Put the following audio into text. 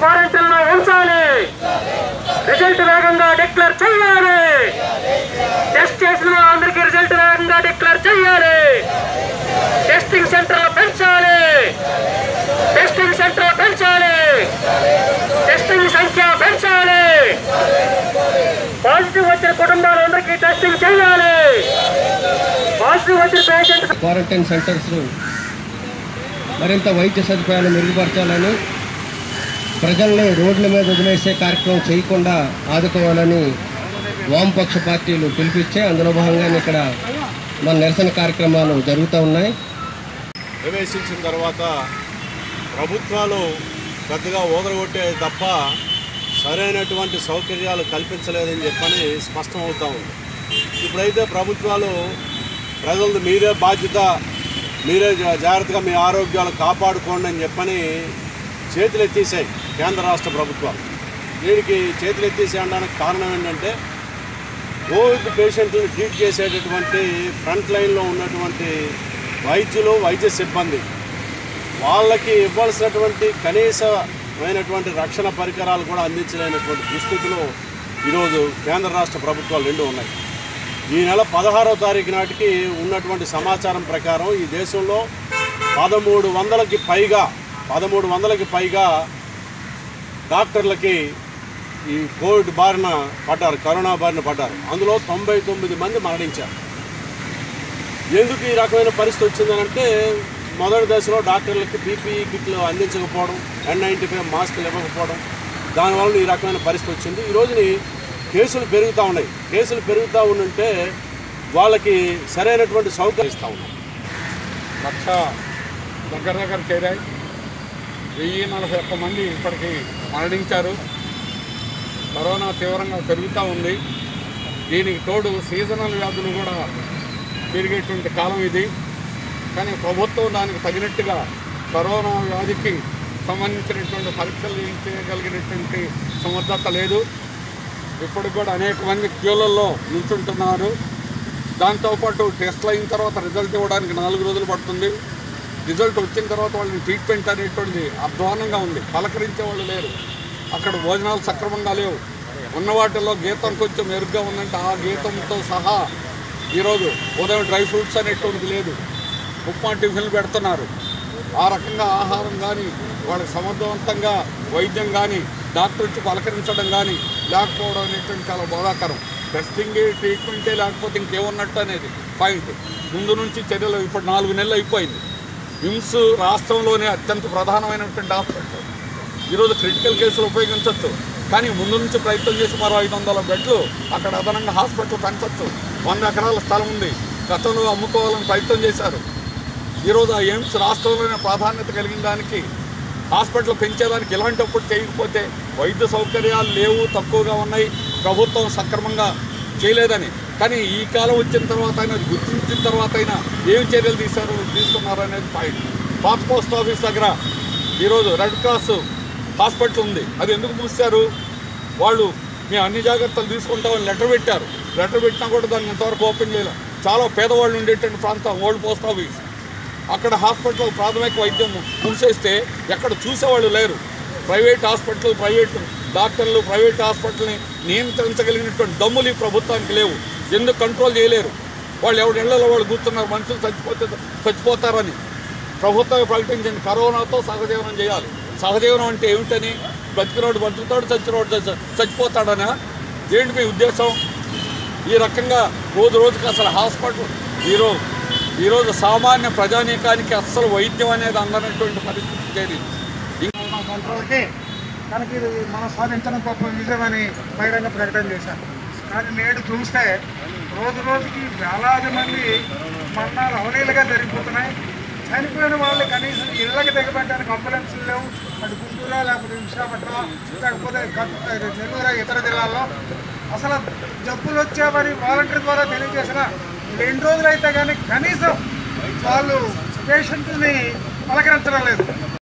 quarantine లో ఉంచాలి result వేగంగా డిక్లేర్ చేయాలి టెస్ట్ చేసిన అందరికీ రిజల్ట్ వేగంగా డిక్లేర్ చేయాలి టెస్టింగ్ సెంటర్ పెంచాలి టెస్టింగ్ సెంటర్ పెంచాలి టెస్టింగ్ సంఖ్య పెంచాలి పాజిటివ్ వచ్చిన కుటుంబాలందరికీ టెస్టింగ్ చేయాలి పాజిటివ్ వచ్చిన పేషెంట్ క్వారంటైన్ సెంటర్స్ మరింత వైద్య సదుపాయాలు మెరుగుపరచాలని ప్రజల్ని రోడ్ల మీద వదిలేసే కార్యక్రమం చేయకుండా ఆదుకోవాలని వామపక్ష పార్టీలు పిలిపించే అందులో భాగంగానే ఇక్కడ మన నిరసన కార్యక్రమాలు జరుగుతూ ఉన్నాయి ప్రవేశించిన తర్వాత ప్రభుత్వాలు పెద్దగా ఓదరగొట్టే తప్ప సరైనటువంటి సౌకర్యాలు కల్పించలేదని చెప్పని స్పష్టం అవుతా ఉంది ఇప్పుడైతే ప్రభుత్వాలు ప్రజలది మీరే బాధ్యత మీరే జా- జాగ్రత్తగా మీ ఆరోగ్యాలు కాపాడుకోండి అని చెప్పని చేతులు ఎత్తేసాయి కేంద్ర రాష్ట్ర ప్రభుత్వాలు దీనికి చేతులు ఎత్తేసేయడానికి కారణం ఏంటంటే కోవిడ్ పేషెంట్లను ట్రీట్ చేసేటటువంటి ఫ్రంట్ లైన్లో ఉన్నటువంటి వైద్యులు వైద్య సిబ్బంది వాళ్ళకి ఇవ్వాల్సినటువంటి కనీసమైనటువంటి రక్షణ పరికరాలు కూడా అందించలేనటువంటి దుస్థితిలో ఈరోజు కేంద్ర రాష్ట్ర ప్రభుత్వాలు రెండు ఉన్నాయి ఈ నెల పదహారో తారీఖు నాటికి ఉన్నటువంటి సమాచారం ప్రకారం ఈ దేశంలో పదమూడు వందలకి పైగా పదమూడు వందలకి పైగా డాక్టర్లకి ఈ కోవిడ్ బారిన పడ్డారు కరోనా బారిన పడ్డారు అందులో తొంభై తొమ్మిది మంది మరణించారు ఎందుకు ఈ రకమైన పరిస్థితి వచ్చిందనంటే మొదటి దశలో డాక్టర్లకి పీపీఈ కిట్లు అందించకపోవడం ఎన్ నైంటీ ఫైవ్ మాస్కులు ఇవ్వకపోవడం దానివల్ల ఈ రకమైన పరిస్థితి వచ్చింది ఈ రోజుని కేసులు పెరుగుతూ ఉన్నాయి కేసులు పెరుగుతూ ఉంటే వాళ్ళకి సరైనటువంటి సౌకర్యం ఇస్తూ ఉన్నాం లక్ష దగ్గర దగ్గర చేరాయి వెయ్యి నలభై ఒక్క మంది ఇప్పటికి మరణించారు కరోనా తీవ్రంగా పెరుగుతూ ఉంది దీనికి తోడు సీజనల్ వ్యాధులు కూడా పెరిగేటువంటి కాలం ఇది కానీ ప్రభుత్వం దానికి తగినట్టుగా కరోనా వ్యాధికి సంబంధించినటువంటి పరీక్షలు చేయగలిగినటువంటి సమర్థత లేదు ఇప్పటికి కూడా అనేక మంది క్యూలలో నిల్చుంటున్నారు దాంతోపాటు టెస్ట్లు అయిన తర్వాత రిజల్ట్ ఇవ్వడానికి నాలుగు రోజులు పడుతుంది రిజల్ట్ వచ్చిన తర్వాత వాళ్ళని ట్రీట్మెంట్ అనేటువంటిది అధ్వానంగా ఉంది పలకరించే వాళ్ళు లేరు అక్కడ భోజనాలు సక్రమంగా లేవు ఉన్న వాటిల్లో గీతం కొంచెం మెరుగ్గా ఉందంటే ఆ గీతంతో సహా ఈరోజు ఉదయం డ్రై ఫ్రూట్స్ అనేటువంటిది లేదు ఉప్మా టిఫిన్లు పెడుతున్నారు ఆ రకంగా ఆహారం కానీ వాళ్ళకి సమర్థవంతంగా వైద్యం కానీ డాక్టర్ వచ్చి పలకరించడం కానీ లేకపోవడం అనేటువంటి చాలా బాధాకరం టెస్టింగ్ ట్రీట్మెంటే లేకపోతే ఇంకేమున్నట్టు అనేది పాయింట్ ముందు నుంచి చర్యలు ఇప్పుడు నాలుగు నెలలు అయిపోయింది విమ్స్ రాష్ట్రంలోనే అత్యంత ప్రధానమైనటువంటి హాస్పిటల్ ఈరోజు క్రిటికల్ కేసులు ఉపయోగించవచ్చు కానీ ముందు నుంచి ప్రయత్నం చేసి మరో ఐదు వందల బెడ్లు అక్కడ అదనంగా హాస్పిటల్ పెంచవచ్చు వంద ఎకరాల స్థలం ఉంది గతంలో అమ్ముకోవాలని ప్రయత్నం చేశారు ఈరోజు ఆ ఎయిమ్స్ రాష్ట్రంలోనే ప్రాధాన్యత కలిగిన దానికి హాస్పిటల్ పెంచేదానికి ఇలాంటప్పుడు చేయకపోతే వైద్య సౌకర్యాలు లేవు తక్కువగా ఉన్నాయి ప్రభుత్వం సక్రమంగా చేయలేదని కానీ ఈ కాలం వచ్చిన తర్వాత అయినా అది గుర్తించిన తర్వాత అయినా ఏం చర్యలు తీశారు తీసుకున్నారు అనేది పాయింట్ పాత పోస్ట్ ఆఫీస్ దగ్గర ఈరోజు రెడ్ క్రాస్ హాస్పిటల్ ఉంది అది ఎందుకు మూసారు వాళ్ళు మేము అన్ని జాగ్రత్తలు తీసుకుంటామని లెటర్ పెట్టారు లెటర్ పెట్టినా కూడా దాన్ని ఇంతవరకు ఓపెన్ చేయలేదు చాలా పేదవాళ్ళు ఉండేటువంటి ప్రాంతం ఓల్డ్ పోస్ట్ ఆఫీస్ అక్కడ హాస్పిటల్ ప్రాథమిక వైద్యం మూసేస్తే ఎక్కడ చూసేవాళ్ళు లేరు ప్రైవేట్ హాస్పిటల్ ప్రైవేట్ డాక్టర్లు ప్రైవేట్ హాస్పిటల్ని నియంత్రించగలిగినటువంటి దమ్ములు ఈ ప్రభుత్వానికి లేవు ఎందుకు కంట్రోల్ చేయలేరు వాళ్ళు ఎవరి ఇళ్లలో వాళ్ళు కూర్చున్నారు మనుషులు చచ్చిపోతే చచ్చిపోతారని ప్రభుత్వం ప్రకటించింది కరోనాతో సహజీవనం చేయాలి సహజీవనం అంటే ఏమిటని బతికినోడు బతుకుతాడు చచ్చినోడు చచ్చి- చచ్చిపోతాడనా ఏంటి మీ ఉద్దేశం ఈ రకంగా రోజు రోజుకి అసలు హాస్పిటల్ ఈరోజు ఈరోజు సామాన్య ప్రజానీకానికి అస్సలు వైద్యం అనేది అందనటువంటి పరిస్థితి చేరింది కరోనా కంట్రోల్కి కనుక ఇది మనం సాధించిన గొప్ప విజయమని బహిరంగ ప్రకటన చేశారు కానీ నేడు చూస్తే రోజు రోజుకి వేలాది మంది మరణాలు అవలీలుగా జరిగిపోతున్నాయి చనిపోయిన వాళ్ళు కనీసం ఇళ్ళకి దిగబెట్టడానికి అంబులెన్స్లు లేవు అటు గుంటూరు లేకపోతే విశాఖపట్నం లేకపోతే కట్- నెల్లూరు ఇతర జిల్లాల్లో అసలు జబ్బులు వచ్చామని వాలంటీర్ ద్వారా తెలియజేసిన రెండు రోజులు అయితే కానీ కనీసం వాళ్ళు పేషెంట్ని పలకరించడం లేదు